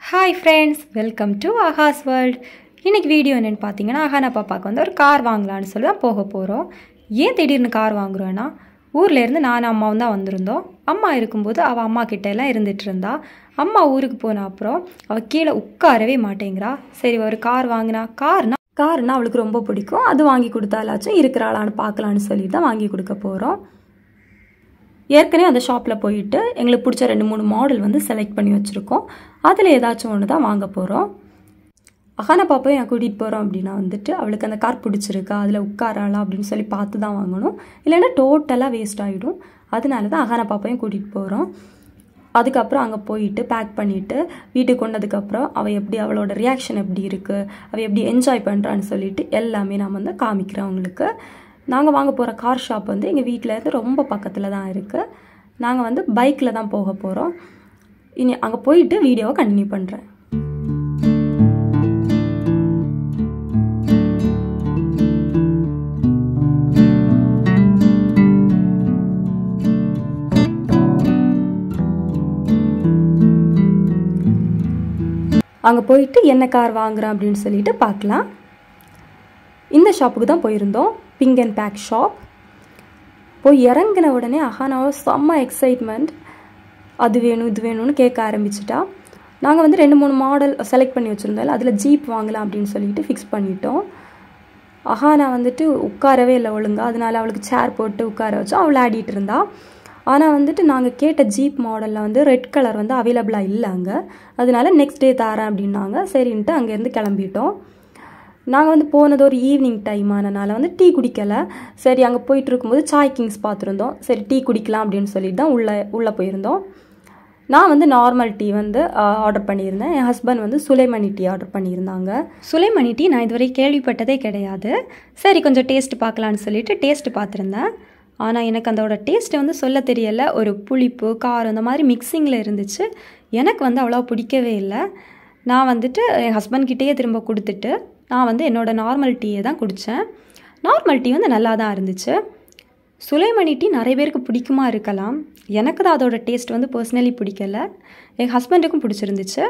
hi friends welcome to Aakash world இன்னைக்கு video என்னென்னு பார்த்தீங்கன்னா அகானா பாப்பாவுக்கு வந்து ஒரு கார் வாங்கலான்னு சொல்லி தான் போக போகிறோம் ஏன் திடீர்னு கார் வாங்குறோன்னா ஊர்ல இருந்து நானும் அம்மாவும் தான் வந்திருந்தோம் அம்மா இருக்கும்போது அவள் அம்மா கிட்ட எல்லாம் இருந்துட்டு இருந்தா அம்மா ஊருக்கு போன அப்புறம் அவள் கீழே உட்காரவே மாட்டேங்கிறா சரி ஒரு கார் வாங்கினா கார்னா கார்னா அவளுக்கு ரொம்ப பிடிக்கும் அது வாங்கி கொடுத்தாலாச்சும் இருக்கிறாளான்னு பார்க்கலான்னு சொல்லி தான் வாங்கி கொடுக்க போகிறோம் ஏற்கனவே அந்த ஷாப்பில் போயிட்டு எங்களுக்கு பிடிச்ச ரெண்டு மூணு மாடல் வந்து செலக்ட் பண்ணி வச்சுருக்கோம் அதில் ஏதாச்சும் ஒன்று தான் வாங்க போகிறோம் அகான பாப்பாவை நான் கூட்டிகிட்டு போகிறோம் அப்படின்னா வந்துட்டு அவளுக்கு அந்த கார் பிடிச்சிருக்கா அதில் உட்காராளா அப்படின்னு சொல்லி பார்த்து தான் வாங்கணும் இல்லைன்னா டோட்டலாக வேஸ்ட் ஆகிடும் அதனால தான் அகான பாப்பாவையும் கூட்டிகிட்டு போகிறோம் அதுக்கப்புறம் அங்கே போயிட்டு பேக் பண்ணிவிட்டு வீட்டுக்கு கொண்டதுக்கப்புறம் அவள் எப்படி அவளோட ரியாக்ஷன் எப்படி இருக்குது அவள் எப்படி என்ஜாய் பண்ணுறான்னு சொல்லிட்டு எல்லாமே நான் வந்து காமிக்கிறேன் அவங்களுக்கு நாங்கள் வாங்க போகிற கார் ஷாப் வந்து எங்கள் வீட்டில் இருந்து ரொம்ப பக்கத்தில் தான் இருக்குது நாங்கள் வந்து பைக்கில் தான் போக போகிறோம் இனி அங்கே போயிட்டு வீடியோவை கண்டினியூ பண்ணுறேன் அங்கே போயிட்டு என்ன கார் வாங்குறேன் அப்படின்னு சொல்லிட்டு பார்க்கலாம் இந்த ஷாப்புக்கு தான் போயிருந்தோம் பிங்க் அண்ட் பேக் ஷாப் போய் இறங்கின உடனே அஹானாவை செம்ம எக்ஸைட்மெண்ட் அது வேணும் இது வேணும்னு கேட்க ஆரம்பிச்சிட்டா நாங்கள் வந்து ரெண்டு மூணு மாடல் செலக்ட் பண்ணி வச்சுருந்தோம் அதில் ஜீப் வாங்கலாம் அப்படின்னு சொல்லிட்டு ஃபிக்ஸ் பண்ணிட்டோம் அஹானா வந்துட்டு உட்காரவே இல்லை ஒழுங்கா அதனால அவளுக்கு சேர் போட்டு உட்கார வச்சோம் அவள் ஆடிட்டு இருந்தா ஆனால் வந்துட்டு நாங்கள் கேட்ட ஜீப் மாடலில் வந்து ரெட் கலர் வந்து அவைலபிளாக இல்லை அங்கே அதனால நெக்ஸ்ட் டே தரேன் அப்படின்னாங்க சரின்ட்டு அங்கேருந்து கிளம்பிட்டோம் நாங்கள் வந்து போனது ஒரு ஈவினிங் டைம் ஆனனால வந்து டீ குடிக்கலை சரி அங்கே போயிட்டு இருக்கும்போது சாய் கிங்ஸ் பார்த்துருந்தோம் சரி டீ குடிக்கலாம் அப்படின்னு சொல்லிட்டு தான் உள்ளே உள்ளே போயிருந்தோம் நான் வந்து நார்மல் டீ வந்து ஆர்டர் பண்ணியிருந்தேன் என் ஹஸ்பண்ட் வந்து சுலைமணி டீ ஆர்டர் பண்ணியிருந்தாங்க சுலைமணி டீ நான் இதுவரை கேள்விப்பட்டதே கிடையாது சரி கொஞ்சம் டேஸ்ட் பார்க்கலான்னு சொல்லிட்டு டேஸ்ட் பார்த்துருந்தேன் ஆனால் எனக்கு அதோட டேஸ்ட்டை வந்து சொல்ல தெரியலை ஒரு புளிப்பு காரம் இந்த மாதிரி மிக்சிங்கில் இருந்துச்சு எனக்கு வந்து அவ்வளோ பிடிக்கவே இல்லை நான் வந்துட்டு என் ஹஸ்பண்ட் கிட்டேயே திரும்ப கொடுத்துட்டு நான் வந்து என்னோடய நார்மல் டீயை தான் குடித்தேன் நார்மல் டீ வந்து நல்லா தான் இருந்துச்சு சுலைமணி டீ நிறைய பேருக்கு பிடிக்குமா இருக்கலாம் எனக்கு தான் அதோட டேஸ்ட் வந்து பர்சனலி பிடிக்கல என் ஹஸ்பண்டுக்கும் பிடிச்சிருந்துச்சு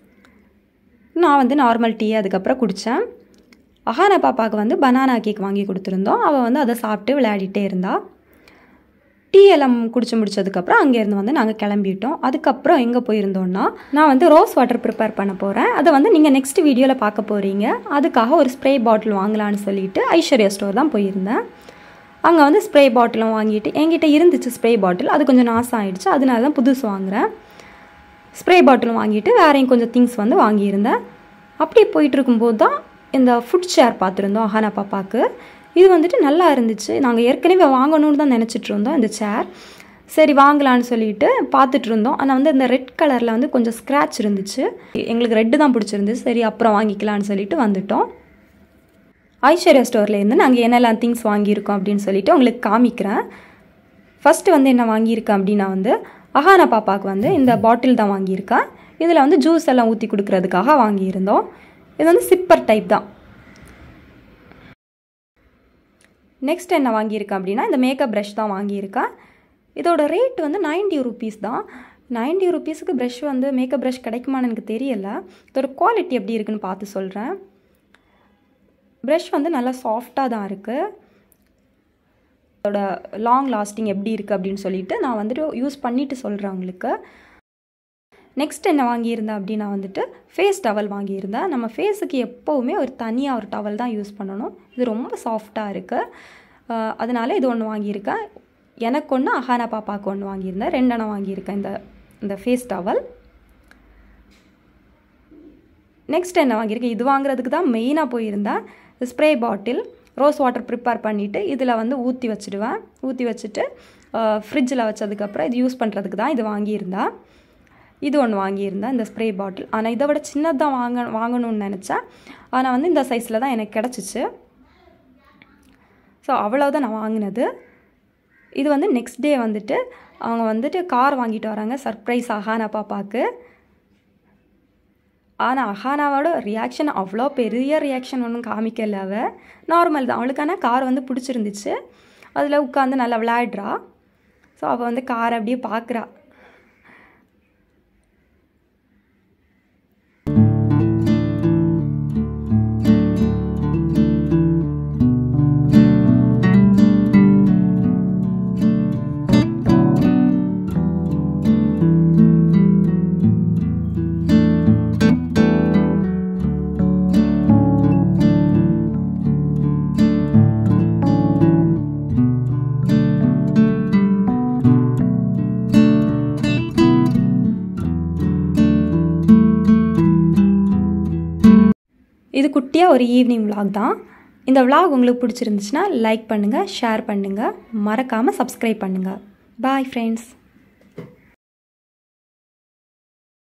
நான் வந்து நார்மல் டீ அதுக்கப்புறம் குடித்தேன் அஹானா பாப்பாவுக்கு வந்து பனானா கேக் வாங்கி கொடுத்துருந்தோம் அவள் வந்து அதை சாப்பிட்டு விளையாடிட்டே இருந்தாள் டீ எல்லாம் குடிச்சு முடிச்சதுக்கப்புறம் அங்கேருந்து வந்து நாங்கள் கிளம்பிட்டோம் அதுக்கப்புறம் எங்கே போயிருந்தோம்னா நான் வந்து ரோஸ் வாட்டர் ப்ரிப்பேர் பண்ண போகிறேன் அதை வந்து நீங்கள் நெக்ஸ்ட் வீடியோவில் பார்க்க போகிறீங்க அதுக்காக ஒரு ஸ்ப்ரே பாட்டில் வாங்கலான்னு சொல்லிட்டு ஐஸ்வர்யா ஸ்டோர் தான் போயிருந்தேன் அங்கே வந்து ஸ்ப்ரே பாட்டிலும் வாங்கிட்டு என்கிட்ட இருந்துச்சு ஸ்ப்ரே பாட்டில் அது கொஞ்சம் நாசம் ஆகிடுச்சு அதனால தான் புதுசு வாங்குகிறேன் ஸ்ப்ரே பாட்டிலும் வாங்கிட்டு வேறையும் கொஞ்சம் திங்ஸ் வந்து வாங்கியிருந்தேன் அப்படி போயிட்டு இருக்கும்போது தான் இந்த ஃபுட் சேர் பார்த்துருந்தோம் அஹானா பாப்பாவுக்கு இது வந்துட்டு நல்லா இருந்துச்சு நாங்கள் ஏற்கனவே வாங்கணும்னு தான் நினச்சிட்டு இருந்தோம் இந்த சேர் சரி வாங்கலான்னு சொல்லிட்டு பார்த்துட்டு இருந்தோம் ஆனால் வந்து இந்த ரெட் கலரில் வந்து கொஞ்சம் ஸ்க்ராட்ச் இருந்துச்சு எங்களுக்கு ரெட்டு தான் பிடிச்சிருந்துச்சு சரி அப்புறம் வாங்கிக்கலான்னு சொல்லிட்டு வந்துட்டோம் ஐஸ்வர்யா ஸ்டோர்லேருந்து நாங்கள் என்னெல்லாம் திங்ஸ் வாங்கியிருக்கோம் அப்படின்னு சொல்லிட்டு உங்களுக்கு காமிக்கிறேன் ஃபஸ்ட்டு வந்து என்ன வாங்கியிருக்கேன் அப்படின்னா வந்து அஹானா பாப்பாவுக்கு வந்து இந்த பாட்டில் தான் வாங்கியிருக்கேன் இதில் வந்து ஜூஸ் எல்லாம் ஊற்றி கொடுக்கறதுக்காக வாங்கியிருந்தோம் இது வந்து சிப்பர் டைப் தான் நெக்ஸ்ட் என்ன வாங்கியிருக்கேன் அப்படின்னா இந்த மேக்கப் ப்ரஷ் தான் வாங்கியிருக்கேன் இதோட ரேட் வந்து நைன்டி ருபீஸ் தான் நைன்டி ருபீஸுக்கு ப்ரஷ் வந்து மேக்கப் ப்ரஷ் கிடைக்குமான்னு எனக்கு தெரியல இதோட குவாலிட்டி எப்படி இருக்குன்னு பார்த்து சொல்கிறேன் ப்ரஷ் வந்து நல்லா சாஃப்டாக தான் இருக்குது அதோட லாங் லாஸ்டிங் எப்படி இருக்குது அப்படின்னு சொல்லிட்டு நான் வந்துட்டு யூஸ் பண்ணிவிட்டு சொல்கிறேன் உங்களுக்கு நெக்ஸ்ட் என்ன வாங்கியிருந்தேன் அப்படின்னா வந்துட்டு ஃபேஸ் டவல் வாங்கியிருந்தேன் நம்ம ஃபேஸுக்கு எப்போவுமே ஒரு தனியாக ஒரு டவல் தான் யூஸ் பண்ணணும் இது ரொம்ப சாஃப்டாக இருக்குது அதனால இது ஒன்று வாங்கியிருக்கேன் எனக்கு ஒன்று அஹானா பாப்பாவுக்கு ஒன்று வாங்கியிருந்தேன் ரெண்டெண்ணம் வாங்கியிருக்கேன் இந்த இந்த ஃபேஸ் டவல் நெக்ஸ்ட் என்ன வாங்கியிருக்கேன் இது வாங்குறதுக்கு தான் மெயினாக போயிருந்தேன் spray bottle rose water prepare பண்ணிவிட்டு இதில் வந்து ஊற்றி வச்சுடுவேன் ஊற்றி வச்சுட்டு ஃப்ரிட்ஜில் வச்சதுக்கப்புறம் இது யூஸ் பண்ணுறதுக்கு தான் இது வாங்கியிருந்தேன் இது ஒன்று வாங்கியிருந்தேன் இந்த ஸ்ப்ரே பாட்டில் ஆனால் இதை விட சின்னதாக வாங்க வாங்கணும்னு நினச்சேன் ஆனால் வந்து இந்த சைஸில் தான் எனக்கு கிடச்சிச்சு ஸோ அவ்வளோதான் நான் வாங்கினது இது வந்து நெக்ஸ்ட் டே வந்துட்டு அவங்க வந்துட்டு கார் வாங்கிட்டு வராங்க சர்ப்ரைஸ் அஹானா பாப்பாவுக்கு ஆனால் அஹானாவோட ரியாக்ஷன் அவ்வளோ பெரிய ரியாக்ஷன் ஒன்றும் காமிக்கல அவள் நார்மல் தான் அவளுக்கான கார் வந்து பிடிச்சிருந்துச்சு அதில் உட்காந்து நல்லா விளையாடுறா ஸோ அவள் வந்து காரை அப்படியே பார்க்குறா இது குட்டியாக ஒரு ஈவினிங் vlog தான் இந்த vlog உங்களுக்கு பிடிச்சிருந்துச்சுன்னா லைக் பண்ணுங்கள் ஷேர் பண்ணுங்கள் மறக்காமல் சப்ஸ்கிரைப் பண்ணுங்கள் பாய் ஃப்ரெண்ட்ஸ்